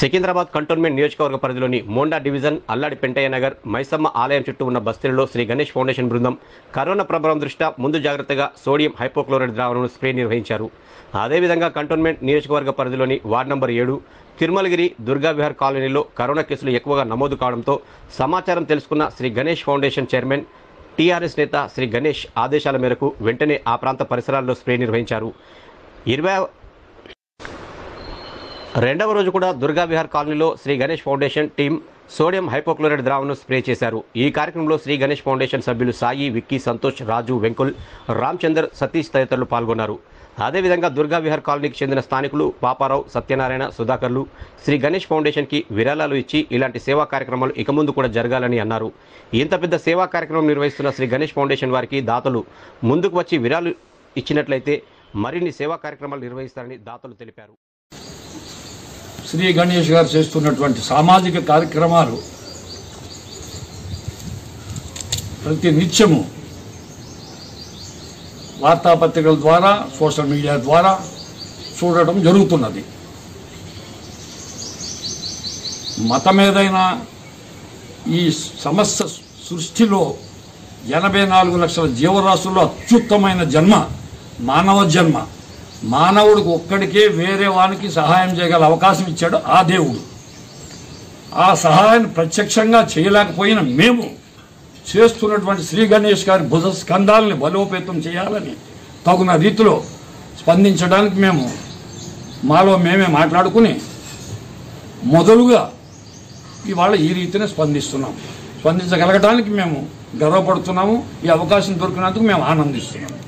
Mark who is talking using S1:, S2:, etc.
S1: Secunderabad cantonment నియోజకవర్గ పరిధిలోని Monda division Alladi Pentaiah Nagar Maisamma ఆలయం చుట్టూ ఉన్న బస్తీలలో శ్రీ గణేష్ ఫౌండేషన్ బృందం కరోనా ప్రభావం దృష్ట్యా ముందు జాగ్రత్తగా సోడియం హైపోక్లోరైడ్ ద్రావణను స్ప్రే నిర్వహించారు అదేవిధంగా కంటోన్మెంట్ నియోజకవర్గ పరిధిలోని వార్డు నంబర్ ఏడు తిరుమలగిరి దుర్గా విహార్ కాలనీలో కరోనా కేసులు ఎక్కువగా నమోదు కావడంతో సమాచారం తెలుసుకున్న Shri Ganesh foundation chairman TRS నేత శ్రీ గణేష్ ఆదేశాల మేరకు వెంటనే ఆ ప్రాంత పరిసరాల్లో స్ప్రే నిర్వహించారు ఇరవై రెండవ రోజు కూడా దుర్గా విహార్ కాలనీలో Shri Ganesh foundation team sodium hypochloride ద్రావణను స్ప్రే చేశారు ఈ కార్యక్రమంలో శ్రీ గణేష్ ఫౌండేషన్ సభ్యులు సాయి విక్కీ సంతోష్ రాజు వెంకుల్ రామచందర్ సతీష్ తదితరులు పాల్గొన్నారు అదేవిధంగా దుర్గా విహార్ కాలనీకి చెందిన స్థానికులు పాపారావు సత్యనారాయణ సుధాకర్లు శ్రీ గణేష్ ఫౌండేషన్కి విరాళాలు ఇచ్చి ఇలాంటి సేవా కార్యక్రమాలు ఇక ముందు కూడా జరగాలని అన్నారు ఇంత పెద్ద సేవా కార్యక్రమం నిర్వహిస్తున్న శ్రీ గణేష్ ఫౌండేషన్ వారికి దాతలు ముందుకు వచ్చి విరాళాలు ఇచ్చినట్లయితే మరిన్ని సేవా కార్యక్రమాలు నిర్వహిస్తారని దాతలు తెలిపారు
S2: శ్రీ గణేష్ గారు చేస్తున్నటువంటి సామాజిక కార్యక్రమాలు ప్రతి నిత్యము వార్తాపత్రికల ద్వారా సోషల్ మీడియా ద్వారా చూడటం జరుగుతున్నది మతం ఏదైనా ఈ సమస్త సృష్టిలో ఎనభై నాలుగు లక్షల జీవరాశుల్లో అత్యుత్తమైన జన్మ మానవ జన్మ మానవుడికి ఒక్కడికే వేరే వానికి సహాయం చేయగల అవకాశం ఇచ్చాడు ఆ దేవుడు ఆ సహాయాన్ని ప్రత్యక్షంగా చేయలేకపోయిన మేము చేస్తున్నటువంటి శ్రీ గణేష్ గారి భుజ స్కంధాలని బలోపేతం చేయాలని తగున రీతిలో స్పందించడానికి మేము మాలో మేమే మాట్లాడుకుని మొదలుగా ఇవాళ ఈ రీతినే స్పందిస్తున్నాం స్పందించగలగడానికి మేము గర్వపడుతున్నాము ఈ అవకాశం దొరికినందుకు మేము ఆనందిస్తున్నాము